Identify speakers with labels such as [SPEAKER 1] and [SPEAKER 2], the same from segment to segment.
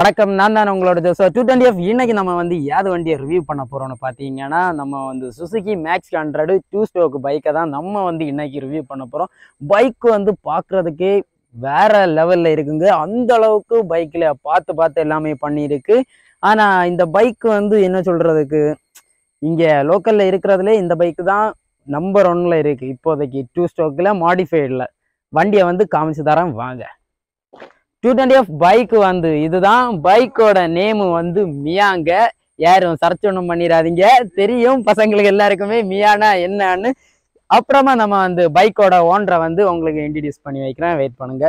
[SPEAKER 1] வணக்கம் நான் தான் உங்களோட ஸோ டூ டுவெண்ட்டி எஃப் இன்னைக்கு நம்ம வந்து ஏது வண்டியை ரிவ்யூ பண்ண போறோம்னு பார்த்தீங்கன்னா நம்ம வந்து Suzuki Max hundred two stroke பைக்கை தான் நம்ம வந்து இன்னைக்கு ரிவ்யூ பண்ண போறோம் பைக் வந்து பார்க்கறதுக்கே வேற லெவல்ல இருக்குங்க அந்த அளவுக்கு பைக்கில் பார்த்து பார்த்து எல்லாமே பண்ணியிருக்கு ஆனா இந்த பைக் வந்து என்ன சொல்றதுக்கு இங்க லோக்கல்ல இருக்கிறதுலே இந்த பைக் தான் நம்பர் ஒன்ல இருக்கு இப்போதைக்கு டூ ஸ்டோக்கில் மாடிஃபைடில் வண்டியை வந்து காமிச்சு தரேன் வாங்க டூ டுவெண்ட்டி எஃப் பைக் வந்து இதுதான் பைக்கோட நேமு வந்து மியாங்க யாரும் சர்ச் ஒன்றும் பண்ணிடாதீங்க தெரியும் பசங்களுக்கு எல்லாருக்குமே மியானா என்னன்னு அப்புறமா நம்ம வந்து பைக்கோட ஓனரை வந்து உங்களுக்கு இன்ட்ரடியூஸ் பண்ணி வைக்கிறேன் வெயிட் பண்ணுங்க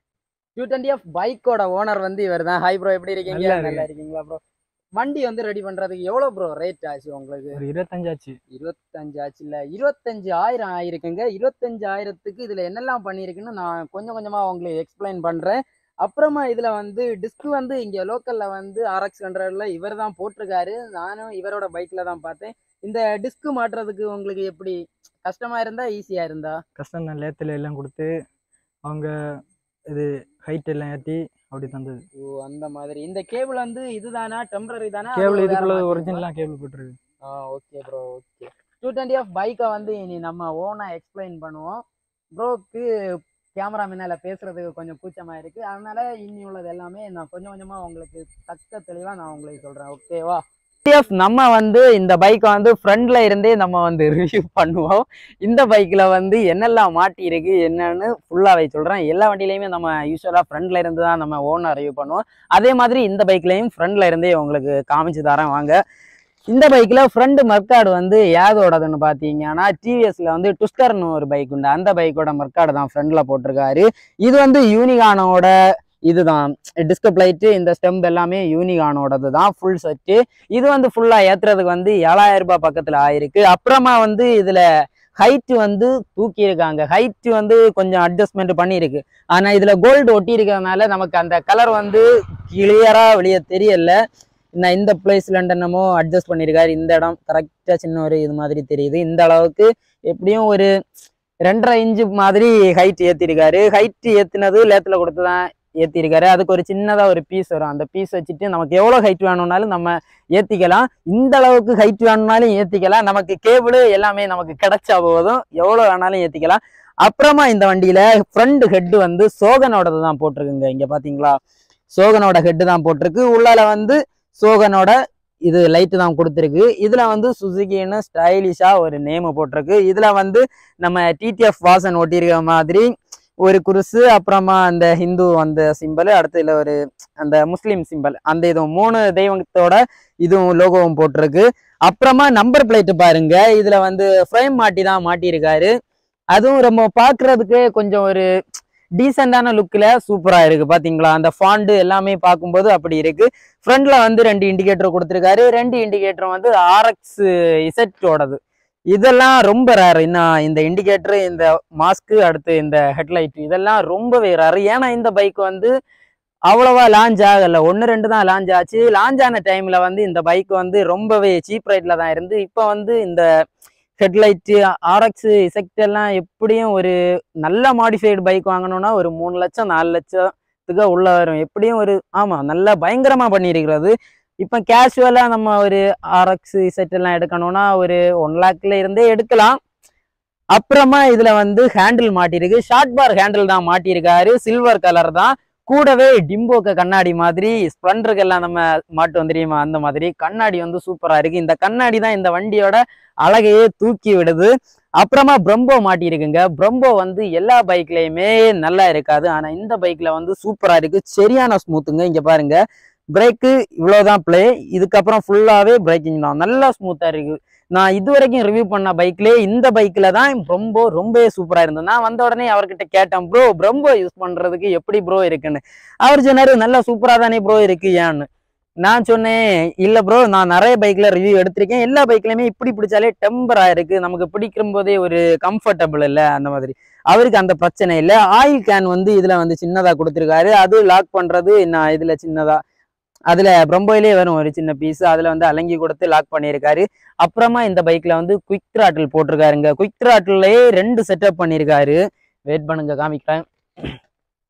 [SPEAKER 1] டூ டுவெண்ட்டி எஃப் பைக்கோட ஓனர் வந்து இவர் தான் ஹாய் ப்ரோ எப்படி இருக்கீங்க
[SPEAKER 2] நல்லா
[SPEAKER 1] நல்லா இருக்கீங்களா ப்ரோ வண்டி வந்து ரெடி பண்றதுக்கு எவ்வளோ ப்ரோ ரேட் ஆச்சு உங்களுக்கு
[SPEAKER 2] ஒரு இருபத்தஞ்சாச்சு
[SPEAKER 1] இருபத்தஞ்சு ஆச்சு இல்ல இருபத்தஞ்சு ஆயிரம் ஆயிருக்குங்க இருபத்தஞ்சு ஆயிரத்துக்கு இதுல என்னெல்லாம் பண்ணியிருக்குன்னு நான் கொஞ்சம் கொஞ்சமா உங்களுக்கு எக்ஸ்பிளைன் பண்றேன் அப்புறமா இதுல வந்து டிஸ்க் வந்து இங்க லோக்கல்ல வந்து ஆர்எக்ஸ் ஹண்ட்ரட்ல இவர் தான் போட்டிருக்காரு நானும் இவரோட பைக்ல தான் பார்த்தேன் இந்த டிஸ்க் மாட்டுறதுக்கு உங்களுக்கு எப்படி கஷ்டமா இருந்தா ஈஸியா இருந்தா
[SPEAKER 2] கஷ்டம் தான் லேத்தில் எல்லாம் கொடுத்து அவங்க இது ஹைட் எல்லாம் ஏற்றி அப்படி தந்தது
[SPEAKER 1] ஓ அந்த மாதிரி இந்த கேபிள் வந்து இதுதானா டெம்பரரி தானா
[SPEAKER 2] கேபிள்
[SPEAKER 1] அது வேற
[SPEAKER 2] இதுக்குள்ள
[SPEAKER 1] மாத்தணுமா?
[SPEAKER 2] ஒரிஜினலாக கேபிள் போட்டுருக்கு
[SPEAKER 1] ஆ okay bro okay two twenty off பைக்கை வந்து இனி நம்ம ஓனாக எக்ஸ்பிளைன் பண்ணுவோம் ப்ரோக்கு கேமரா முன்னால பேசுறதுக்கு கொஞ்சம் கூச்சமா இருக்கு அதனால இனி உள்ளது எல்லாமே நான் கொஞ்சம் கொஞ்சமா உங்களுக்கு தக்க தெளிவா நான் உங்களுக்கு சொல்றேன் ஓகேவா நம்ம வந்து இந்த பைக்கை வந்து ஃப்ரண்ட்ல இருந்தே நம்ம வந்து ரிவ்யூ பண்ணுவோம் இந்த பைக்ல வந்து என்னெல்லாம் மாட்டி இருக்கு என்னன்னு ஃபுல்லாவே சொல்றேன் எல்லா வண்டியிலையுமே நம்ம யூஸ்வலா ஃப்ரண்ட்ல இருந்து தான் நம்ம ஓனர் ரிவ்யூ பண்ணுவோம் அதே மாதிரி இந்த பைக்லயும் ஃப்ரண்ட்ல இருந்தே உங்களுக்கு காமிச்சு தரேன் வாங்க இந்த பைக்ல ஃப்ரண்ட் மர்க்காடு வந்து ஏதோடதுன்னு பார்த்தீங்கன்னா டிவிஎஸ்ல வந்து ட்விஸ்டர்னு ஒரு பைக் உண்டு அந்த பைக்கோட மர்க்காடு தான் ஃப்ரண்ட்ல போட்டிருக்காரு இது வந்து யூனிகானோட இதுதான் டிஸ்க் பிளைட்டு இந்த ஸ்டெம்ப் எல்லாமே யூனிகானோடது தான் ஃபுல் செட்டு இது வந்து ஃபுல்லா ஏத்துறதுக்கு வந்து ஏழாயிரம் ரூபாய் பக்கத்துல ஆயிருக்கு அப்புறமா வந்து இதுல ஹைட் வந்து தூக்கி இருக்காங்க ஹைட் வந்து கொஞ்சம் அட்ஜஸ்ட்மெண்ட் பண்ணியிருக்கு ஆனா இதுல கோல்டு ஒட்டி இருக்கிறதுனால நமக்கு அந்த கலர் வந்து கிளியரா வெளியே தெரியல நான் இந்த பிளேஸ்ல என்னமோ அட்ஜஸ்ட் பண்ணியிருக்காரு இந்த இடம் கரெக்டா சின்ன ஒரு இது மாதிரி தெரியுது இந்த அளவுக்கு எப்படியும் ஒரு ரெண்டரை இன்ச்சு மாதிரி ஹைட் ஏத்திருக்காரு ஹைட் ஏத்தினது லேத்துல கொடுத்து தான் ஏத்திருக்காரு அதுக்கு ஒரு சின்னதா ஒரு பீஸ் வரும் அந்த பீஸ் வச்சுட்டு நமக்கு எவ்வளவு ஹைட் வேணும்னாலும் நம்ம ஏத்திக்கலாம் இந்த அளவுக்கு ஹைட் வேணும்னாலும் ஏத்திக்கலாம் நமக்கு கேபிள் எல்லாமே நமக்கு கிடைச்சா போதும் எவ்வளவு வேணாலும் ஏத்திக்கலாம் அப்புறமா இந்த வண்டியில ஃப்ரண்ட் ஹெட் வந்து சோகனோடது தான் போட்டிருக்குங்க இங்க பாத்தீங்களா சோகனோட ஹெட் தான் போட்டிருக்கு உள்ளால வந்து சோகனோட இது லைட்டு தான் கொடுத்துருக்கு இதுல வந்து சுசுகின்னு ஸ்டைலிஷா ஒரு நேம் போட்டிருக்கு இதுல வந்து நம்ம டிடிஎஃப் வாசன் ஒட்டியிருக்க மாதிரி ஒரு குருசு அப்புறமா அந்த ஹிந்து அந்த சிம்பிள் அடுத்ததுல ஒரு அந்த முஸ்லீம் சிம்பிள் அந்த இது மூணு தெய்வத்தோட இதுவும் லோகோவும் போட்டிருக்கு அப்புறமா நம்பர் பிளேட் பாருங்க இதுல வந்து ஃப்ரேம் மாட்டி தான் மாட்டியிருக்காரு அதுவும் ரொம்ப பார்க்கிறதுக்கு கொஞ்சம் ஒரு டீசெண்டான லுக்கில் சூப்பரா இருக்கு பாத்தீங்களா அந்த ஃபாண்டு எல்லாமே பார்க்கும்போது அப்படி இருக்கு ஃப்ரண்ட்ல வந்து ரெண்டு இண்டிகேட்டர் கொடுத்துருக்காரு ரெண்டு இண்டிகேட்டரும் வந்து ஆர்எக்ஸ் இசட்டோடது இதெல்லாம் ரொம்ப ரேர் இன்னும் இந்த இண்டிகேட்டர் இந்த மாஸ்க்கு அடுத்து இந்த ஹெட்லைட் இதெல்லாம் ரொம்பவே ரேர் ஏன்னா இந்த பைக் வந்து அவ்வளவா லான்ச் ஆகல ஒன்று ரெண்டு தான் லான்ச் ஆச்சு லான்ச் ஆன டைம்ல வந்து இந்த பைக் வந்து ரொம்பவே சீப் ரேட்ல தான் இருந்து இப்போ வந்து இந்த ஹெட்லைட்டு ஆர்எக்ஸ் இசெக்ட் எல்லாம் எப்படியும் ஒரு நல்ல மாடிஃபைடு பைக் வாங்கணும்னா ஒரு மூணு லட்சம் நாலு லட்சத்துக்கு உள்ள வரும் எப்படியும் ஒரு ஆமா நல்லா பயங்கரமா பண்ணியிருக்கிறது இப்போ கேஷுவலா நம்ம ஒரு ஆர்எக்ஸ் செட் எல்லாம் எடுக்கணும்னா ஒரு ஒன் லேக்ல இருந்தே எடுக்கலாம் அப்புறமா இதுல வந்து ஹேண்டில் மாட்டிருக்கு ஷார்ட் பார் ஹேண்டில் தான் மாட்டியிருக்காரு சில்வர் கலர் தான் கூடவே டிம்போக்க கண்ணாடி மாதிரி ஸ்ப்ளண்டருக்கு எல்லாம் நம்ம மாட்டு வந்துரியுமா அந்த மாதிரி கண்ணாடி வந்து சூப்பரா இருக்கு இந்த கண்ணாடி தான் இந்த வண்டியோட அழகையே தூக்கி விடுது அப்புறமா பிரம்போ மாட்டியிருக்குங்க பிரம்போ வந்து எல்லா பைக்லயுமே நல்லா இருக்காது ஆனா இந்த பைக்ல வந்து சூப்பரா இருக்கு சரியான ஸ்மூத்துங்க இங்க பாருங்க பிரேக்கு இவ்வளவுதான் ப்ளே இதுக்கப்புறம் ஃபுல்லாவே பிரேக்கிங் தான் நல்லா ஸ்மூத்தா இருக்கு நான் இது வரைக்கும் ரிவ்யூ பண்ண பைக்லயே இந்த பைக்ல தான் ரொம்ப ரொம்பவே சூப்பரா இருந்தது நான் வந்த உடனே அவர்கிட்ட கேட்டேன் ப்ரோ பிரம்போ யூஸ் பண்றதுக்கு எப்படி ப்ரோ இருக்குன்னு அவர் சொன்னாரு நல்லா சூப்பரா தானே ப்ரோ இருக்கு ஏன்னு நான் சொன்னேன் இல்ல ப்ரோ நான் நிறைய பைக்ல ரிவ்யூ எடுத்திருக்கேன் எல்லா பைக்லயுமே இப்படி பிடிச்சாலே டெம்பரா இருக்கு நமக்கு பிடிக்கும் போதே ஒரு கம்ஃபர்டபுள் இல்ல அந்த மாதிரி அவருக்கு அந்த பிரச்சனை இல்ல ஆயில் கேன் வந்து இதுல வந்து சின்னதா கொடுத்திருக்காரு அது லாக் பண்றது நான் இதுல சின்னதா அதுல பிரம்போயிலே வரும் ஒரு சின்ன பீஸ் அதுல வந்து அலங்கி கொடுத்து லாக் பண்ணியிருக்காரு அப்புறமா இந்த பைக்ல வந்து குயிக் த்ராட்டில் போட்டிருக்காருங்க குயிக் த்ராட்டில்லே ரெண்டு செட்டப் பண்ணியிருக்காரு வெயிட் பண்ணுங்க காமிக்கிறேன்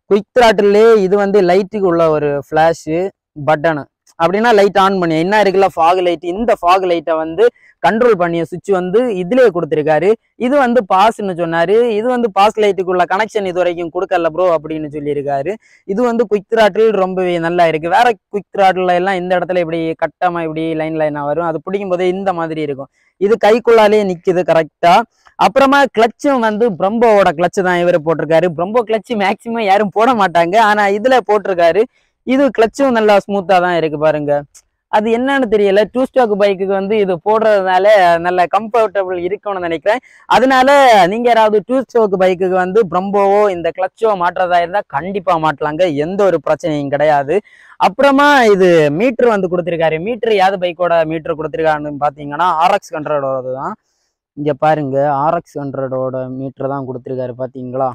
[SPEAKER 1] குயிக் த்ராட்டிலே இது வந்து லைட்டுக்கு உள்ள ஒரு ஃப்ளாஷு பட்டனு அப்படின்னா லைட் ஆன் பண்ணி என்ன இருக்குல்ல ஃபாக் லைட் இந்த ஃபாக் லைட்டை வந்து கண்ட்ரோல் பண்ணிய சுவிட்ச் வந்து இதுலயே கொடுத்துருக்காரு இது வந்து பாஸ்ன்னு சொன்னாரு இது வந்து பாஸ் லைட்டுக்குள்ள கனெக்ஷன் இது வரைக்கும் கொடுக்கல ப்ரோ அப்படின்னு சொல்லியிருக்காரு இது வந்து குயிக் த்ராட்டில் ரொம்பவே நல்லா இருக்கு வேற குயிக் த்ராட்டில் எல்லாம் இந்த இடத்துல இப்படி கட்டமா இப்படி லைன் லைனா வரும் அது பிடிக்கும் போது இந்த மாதிரி இருக்கும் இது கைக்குள்ளாலே நிக்குது கரெக்டா அப்புறமா கிளச்சும் வந்து பிரம்போவோட கிளச்சு தான் இவர் போட்டிருக்காரு பிரம்போ கிளச்சு மேக்சிமம் யாரும் போட மாட்டாங்க ஆனா இதுல போட்டிருக்காரு இது கிளச்சும் நல்லா ஸ்மூத்தா தான் இருக்கு பாருங்க அது என்னன்னு தெரியல டூ ஸ்டாக் பைக்குக்கு வந்து இது போடுறதுனால நல்ல கம்ஃபர்டபுள் இருக்கும்னு நினைக்கிறேன் அதனால நீங்க யாராவது டூ ஸ்டாக் பைக்குக்கு வந்து பிரம்போவோ இந்த கிளச்சோ மாட்டுறதா இருந்தா கண்டிப்பா மாட்டலாங்க எந்த ஒரு பிரச்சனையும் கிடையாது அப்புறமா இது மீட்டர் வந்து கொடுத்துருக்காரு மீட்டர் யாவது பைக்கோட மீட்டர் கொடுத்துருக்காருன்னு பாத்தீங்கன்னா ஆர்எக்ஸ் ஹண்ட்ரடோடது தான் இங்க பாருங்க ஆர்எக்ஸ் ஹண்ட்ரடோட மீட்டர் தான் கொடுத்துருக்காரு பாத்தீங்களா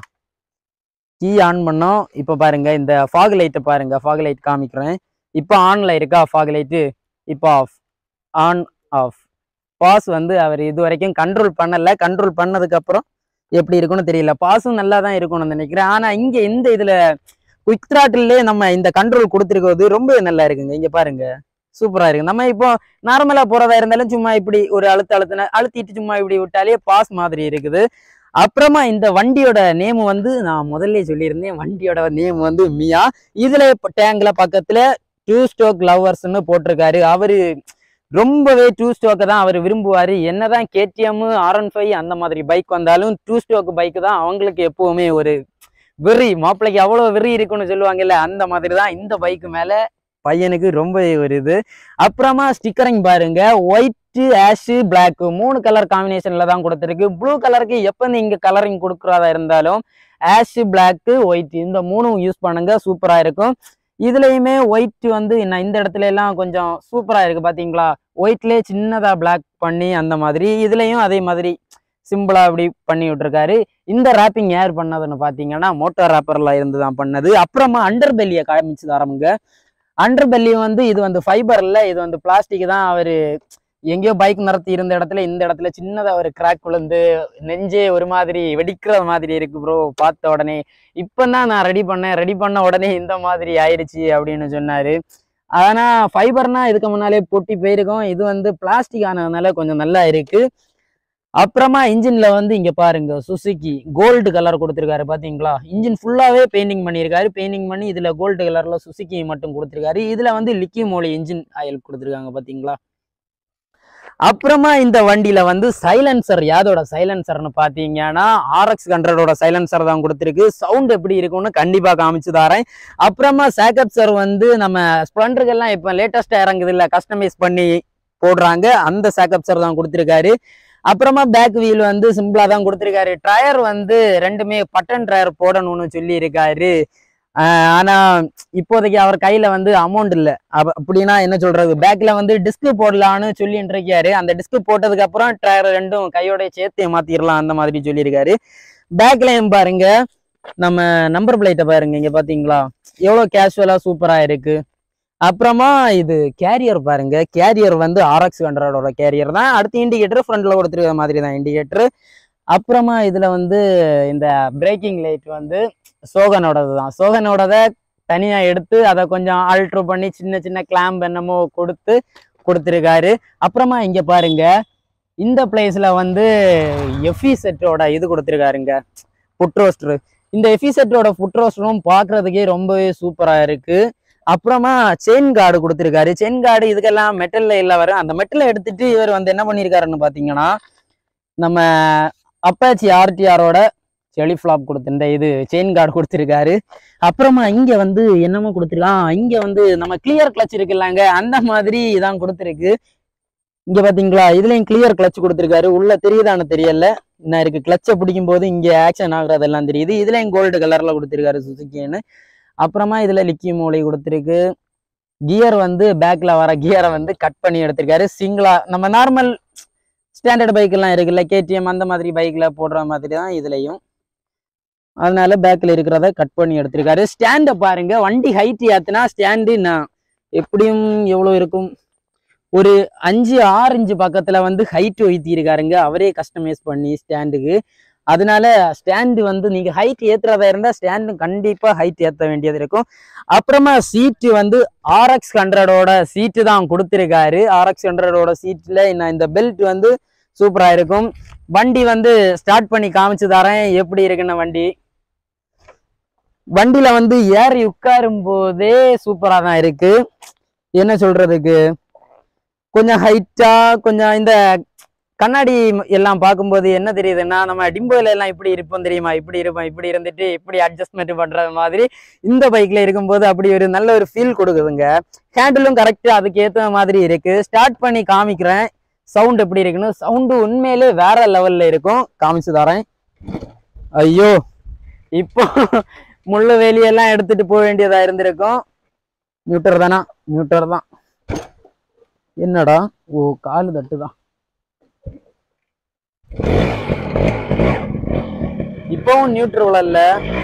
[SPEAKER 1] கீ ஆன் பண்ணோம் இப்போ பாருங்க இந்த ஃபாக் லைட்டை பாருங்க ஃபாக் லைட் காமிக்கிறேன் இப்போ ஆன்ல இருக்கா ஃபாக் லைட்டு இப்போ ஆஃப் ஆன் ஆஃப் பாஸ் வந்து அவர் இது வரைக்கும் கண்ட்ரோல் பண்ணல கண்ட்ரோல் பண்ணதுக்கு அப்புறம் எப்படி இருக்கும்னு தெரியல பாஸும் நல்லா தான் இருக்கும்னு நினைக்கிறேன் ஆனா இங்க இந்த இதுல குயிக் த்ராட்டிலே நம்ம இந்த கண்ட்ரோல் கொடுத்துருக்கிறது ரொம்ப நல்லா இருக்குங்க இங்க பாருங்க சூப்பரா இருக்கு நம்ம இப்போ நார்மலா போறதா இருந்தாலும் சும்மா இப்படி ஒரு அழுத்த அழுத்தின அழுத்திட்டு சும்மா இப்படி விட்டாலே பாஸ் மாதிரி இருக்குது அப்புறமா இந்த வண்டியோட நேம் வந்து நான் முதல்ல சொல்லியிருந்தேன் வண்டியோட நேம் வந்து மியா இதுல இப்போ டேங்க்ல பக்கத்துல டூ ஸ்டோக் லவ்வர்ஸ்னு போட்டிருக்காரு அவரு ரொம்பவே டூ ஸ்டோக்கை தான் அவர் விரும்புவாரு என்னதான் கேடிஎம் ஆர் ஒன் ஃபைவ் அந்த மாதிரி பைக் வந்தாலும் டூ ஸ்டோக் பைக் தான் அவங்களுக்கு எப்பவுமே ஒரு வெறி மாப்பிள்ளைக்கு அவ்வளோ வெறி இருக்குன்னு சொல்லுவாங்கல்ல அந்த மாதிரி தான் இந்த பைக் மேல பையனுக்கு ரொம்ப ஒரு இது அப்புறமா ஸ்டிக்கரிங் பாருங்க ஒயிட்டு ஆஷு பிளாக் மூணு கலர் காம்பினேஷன்ல தான் கொடுத்துருக்கு ப்ளூ கலருக்கு எப்போ நீங்க கலரிங் கொடுக்குறதா இருந்தாலும் ஆஷு பிளாக் ஒயிட் இந்த மூணும் யூஸ் பண்ணுங்க சூப்பரா இருக்கும் இதுலயுமே ஒயிட் வந்து நான் இந்த இடத்துல எல்லாம் கொஞ்சம் சூப்பரா இருக்கு பாத்தீங்களா ஒயிட்லயே சின்னதா பிளாக் பண்ணி அந்த மாதிரி இதுலயும் அதே மாதிரி சிம்பிளா அப்படி பண்ணி விட்டுருக்காரு இந்த ரேப்பிங் யார் பண்ணதுன்னு பாத்தீங்கன்னா மோட்டார் ரேப்பர்ல இருந்து தான் பண்ணது அப்புறமா அண்டர் பெல்லியை காமிச்சு தரமுங்க அண்டர் பெல்லி வந்து இது வந்து ஃபைபர்ல இது வந்து பிளாஸ்டிக் தான் அவரு எங்கேயோ பைக் நிறுத்தி இருந்த இடத்துல இந்த இடத்துல சின்னதா ஒரு கிராக் விழுந்து நெஞ்சே ஒரு மாதிரி வெடிக்கிற மாதிரி இருக்கு ப்ரோ பார்த்த உடனே இப்பதான் நான் ரெடி பண்ணேன் ரெடி பண்ண உடனே இந்த மாதிரி ஆயிடுச்சு அப்படின்னு சொன்னாரு ஆனா ஃபைபர்னா இதுக்கு முன்னாலே பொட்டி போயிருக்கும் இது வந்து பிளாஸ்டிக் ஆனதுனால கொஞ்சம் நல்லா இருக்கு அப்புறமா இன்ஜின்ல வந்து இங்க பாருங்க சுசுகி கோல்டு கலர் கொடுத்துருக்காரு பாத்தீங்களா இன்ஜின் ஃபுல்லாவே பெயிண்டிங் பண்ணியிருக்காரு பெயிண்டிங் பண்ணி இதுல கோல்டு கலர்ல சுசுகி மட்டும் கொடுத்துருக்காரு இதுல வந்து லிக்கி மோலி இன்ஜின் ஆயில் கொடுத்துருக்காங்க பாத்தீங்களா அப்புறமா இந்த வண்டியில வந்து சைலன்சர் யாதோட சைலன்சர்னு பாத்தீங்கன்னா ஆர்எக்ஸ் ஹண்ட்ரடோட சைலன்சர் தான் கொடுத்துருக்கு சவுண்ட் எப்படி இருக்கும்னு கண்டிப்பா காமிச்சு தரேன் அப்புறமா சேக்கப் சார் வந்து நம்ம ஸ்ப்ளண்டருக்கெல்லாம் இப்போ லேட்டஸ்டா இறங்குது இல்ல கஸ்டமைஸ் பண்ணி போடுறாங்க அந்த சேக்கப் சார் தான் கொடுத்துருக்காரு அப்புறமா பேக் வீல் வந்து சிம்பிளா தான் கொடுத்துருக்காரு டயர் வந்து ரெண்டுமே பட்டன் டயர் போடணும்னு சொல்லி இருக்காரு ஆஹ் ஆனா இப்போதைக்கு அவர் கையில வந்து அமௌண்ட் இல்ல அப்ப- அப்படின்னா என்ன சொல்றது பேக்ல வந்து டிஸ்க் போடலான்னு சொல்லிட்டு இருக்காரு அந்த டிஸ்க் போட்டதுக்கு அப்புறம் டயர் ரெண்டும் கையோட சேர்த்து மாத்திரலாம் அந்த மாதிரி சொல்லியிருக்காரு பேக்லயும் பாருங்க நம்ம நம்பர் பிளேட்டை பாருங்க இங்க பாத்தீங்களா எவ்வளவு கேஷுவலா சூப்பரா இருக்கு அப்புறமா இது கேரியர் பாருங்க கேரியர் வந்து ஆர்எக்ஸ் ஹண்ட்ரடோட கேரியர் தான் அடுத்து இண்டிகேட்டர் ஃப்ரண்ட்ல கொடுத்துருக்க மாதிரி தான் இண்டிகேட்டர் அப்புறமா இதுல வந்து இந்த பிரேக்கிங் லைட் வந்து சோகனோடது தான் சோகனோடத தனியா எடுத்து அதை கொஞ்சம் ஆல்ட்ரு பண்ணி சின்ன சின்ன கிளாம்ப் என்னமோ கொடுத்து கொடுத்துருக்காரு அப்புறமா இங்க பாருங்க இந்த பிளேஸ்ல வந்து எஃபி செட்டோட இது கொடுத்துருக்காருங்க ஃபுட் ரோஸ்டர் இந்த எஃபி செட்டோட ஃபுட் ரோஸ்டரும் பார்க்கிறதுக்கே ரொம்பவே சூப்பரா இருக்கு அப்புறமா செயின் கார்டு கொடுத்துருக்காரு செயின் கார்டு இதுக்கெல்லாம் மெட்டல்ல இல்ல வரும் அந்த மெட்டலை எடுத்துட்டு இவர் வந்து என்ன பண்ணியிருக்காருன்னு பாத்தீங்கன்னா நம்ம அப்பாச்சி ஆர்டிஆரோட செலி ஃபிளாப் கொடுத்து இந்த இது செயின் கார்டு கொடுத்துருக்காரு அப்புறமா இங்க வந்து என்னமோ கொடுத்துருக்கான் இங்க வந்து நம்ம கிளியர் கிளச் இருக்குல்லங்க அந்த மாதிரி இதான் கொடுத்துருக்கு இங்க பாத்தீங்களா இதுலயும் கிளியர் கிளச் கொடுத்துருக்காரு உள்ள தெரியுதான்னு தெரியல என்ன இருக்கு கிளச்சை பிடிக்கும் போது இங்க ஆக்ஷன் ஆகுறதெல்லாம் தெரியுது இதுலயும் கோல்டு கலர்ல கொடுத்துருக்காரு சுசுக்கின்னு அப்புறமா இதுல லிக்கி மூளை கொடுத்துருக்கு கியர் வந்து பேக்ல வர கியரை வந்து கட் பண்ணி எடுத்திருக்காரு சிங்கிளா நம்ம நார்மல் ஸ்டாண்டர்ட் பைக் எல்லாம் இருக்குல்ல கேடிஎம் அந்த மாதிரி பைக்ல போடுற மாதிரி தான் இதுலயும் அதனால பேக்ல இருக்கிறத கட் பண்ணி எடுத்திருக்காரு ஸ்டாண்டை பாருங்க வண்டி ஹைட் ஏத்துனா ஸ்டாண்டு நான் எப்படியும் எவ்வளவு இருக்கும் ஒரு அஞ்சு ஆறு இன்ச்சு பக்கத்துல வந்து ஹைட் வைத்திருக்காருங்க அவரே கஸ்டமைஸ் பண்ணி ஸ்டாண்டுக்கு அதனால ஸ்டாண்டு வந்து நீங்க ஹைட் ஏத்துறதா இருந்தா ஸ்டாண்டு கண்டிப்பா ஹைட் ஏத்த வேண்டியது இருக்கும் அப்புறமா சீட்டு வந்து ஆர்எக்ஸ் ஹண்ட்ரடோட சீட்டு தான் கொடுத்துருக்காரு ஆர்எக்ஸ் ஹண்ட்ரடோட சீட்ல நான் இந்த பெல்ட் வந்து சூப்பரா இருக்கும் வண்டி வந்து ஸ்டார்ட் பண்ணி காமிச்சு தரேன் எப்படி இருக்குன்னு வண்டி வண்டியில வந்து ஏறி உட்காரும் போதே சூப்பரா தான் இருக்கு என்ன சொல்றதுக்கு கொஞ்சம் ஹைட்டா கொஞ்சம் இந்த கண்ணாடி எல்லாம் பார்க்கும்போது என்ன தெரியுதுன்னா நம்ம டிம்போல எல்லாம் இப்படி இருப்போம் தெரியுமா இப்படி இருப்போம் இப்படி இருந்துட்டு இப்படி அட்ஜஸ்ட்மெண்ட் பண்றது மாதிரி இந்த பைக்ல இருக்கும்போது அப்படி ஒரு நல்ல ஒரு ஃபீல் கொடுக்குதுங்க ஹேண்டிலும் கரெக்டா அதுக்கு ஏத்த மாதிரி இருக்கு ஸ்டார்ட் பண்ணி காமிக்கிறேன் சவுண்ட் எப்படி இருக்குன்னு சவுண்டு உண்மையிலே வேற லெவல்ல இருக்கும் காமிச்சு தரேன் ஐயோ இப்போ முள்ளு வேலியெல்லாம் எடுத்துட்டு போக வேண்டியதா இருந்திருக்கும் நியூட்டர் தானா நியூட்டர் தான் என்னடா ஓ காலு தட்டுதான் இப்பவும் நியூட்ரல் இல்ல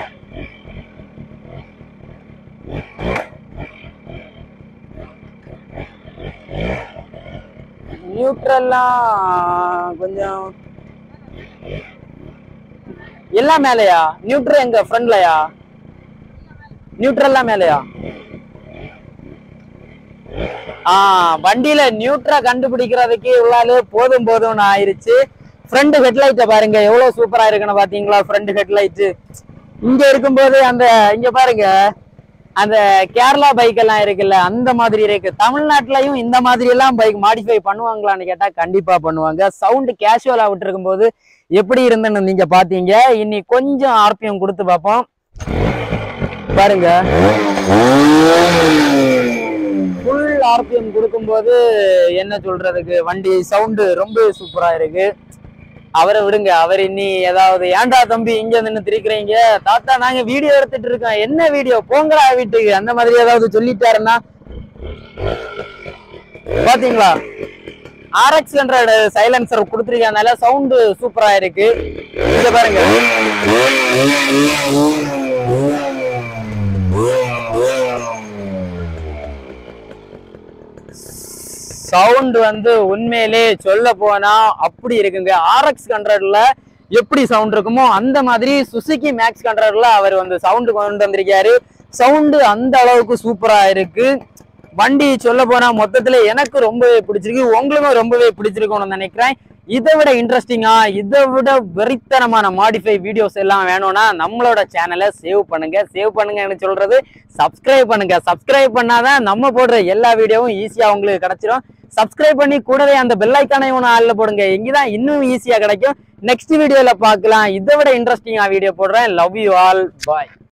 [SPEAKER 1] நியூட்ரல்லாம் கொஞ்சம் எல்லாம் மேலையா நியூட்ரல் எங்க ஃப்ரண்ட்லயா நியூட்ரல்லாம் மேலையா ஆ வண்டியில நியூட்ரா கண்டுபிடிக்கிறதுக்கு இவ்வளவு போதும் போதும்னு ஆயிருச்சு ஃப்ரண்ட் ஹெட்லைட்டை பாருங்க எவ்வளவு சூப்பரா இருக்குன்னு பாத்தீங்களா ஃப்ரண்ட் ஹெட்லைட் இங்க இருக்கும்போது அந்த இங்க பாருங்க அந்த கேரளா பைக் எல்லாம் இருக்குல்ல அந்த மாதிரி இருக்கு தமிழ்நாட்டுலயும் இந்த மாதிரி எல்லாம் பைக் மாடிஃபை பண்ணுவாங்களான்னு கேட்டா கண்டிப்பா பண்ணுவாங்க சவுண்ட் கேஷுவலா விட்டுருக்கும் போது எப்படி இருந்துன்னு நீங்க பாத்தீங்க இனி கொஞ்சம் ஆர்பிஎம் கொடுத்து பார்ப்போம் பாருங்க ஃபுல் ஆர்பிஎம் கொடுக்கும்போது என்ன சொல்றதுக்கு வண்டி சவுண்டு ரொம்ப சூப்பரா இருக்கு அவரை விடுங்க அவர் இனி ஏதாவது ஏன்டா தம்பி இங்க நின்று திரிக்கிறீங்க தாத்தா நாங்க வீடியோ எடுத்துட்டு இருக்கோம் என்ன வீடியோ போங்கடா வீட்டுக்கு அந்த மாதிரி ஏதாவது சொல்லிட்டாருன்னா பாத்தீங்களா ஆர்எக்ஸ் ஹண்ட்ரட் சைலன்சர் கொடுத்துருக்கனால சவுண்டு சூப்பரா இருக்கு இங்க பாருங்க சவுண்ட் வந்து உண்மையிலே சொல்ல போனா அப்படி இருக்குங்க ஆர்எக்ஸ் ஹண்ட்ரட்ல எப்படி சவுண்ட் இருக்குமோ அந்த மாதிரி சுசுகி மேக்ஸ் ஹண்ட்ரட்ல அவர் வந்து சவுண்ட் கொண்டு வந்திருக்காரு சவுண்டு அந்த அளவுக்கு சூப்பரா இருக்கு வண்டி சொல்ல போனா மொத்தத்துல எனக்கு ரொம்பவே பிடிச்சிருக்கு உங்களுக்கும் ரொம்பவே பிடிச்சிருக்கும்னு நினைக்கிறேன் இதை விட இன்ட்ரெஸ்டிங்கா இதை விட வெறித்தனமான மாடிஃபை வீடியோஸ் எல்லாம் வேணும்னா நம்மளோட சேனலை சேவ் பண்ணுங்க சேவ் பண்ணுங்கன்னு சொல்றது சப்ஸ்கிரைப் பண்ணுங்க சப்ஸ்கிரைப் பண்ணாதான் நம்ம போடுற எல்லா வீடியோவும் ஈஸியா உங்களுக்கு கிடைச்சிரும் சப்ஸ்கிரைப் பண்ணி கூடவே அந்த பெல் ஐக்கானை ஒன்று ஆளில் போடுங்க இங்கதான் இன்னும் ஈஸியா கிடைக்கும் நெக்ஸ்ட் வீடியோல பார்க்கலாம் இதை விட இன்ட்ரெஸ்டிங்கா வீடியோ போடுறேன் லவ் யூ ஆல் பாய்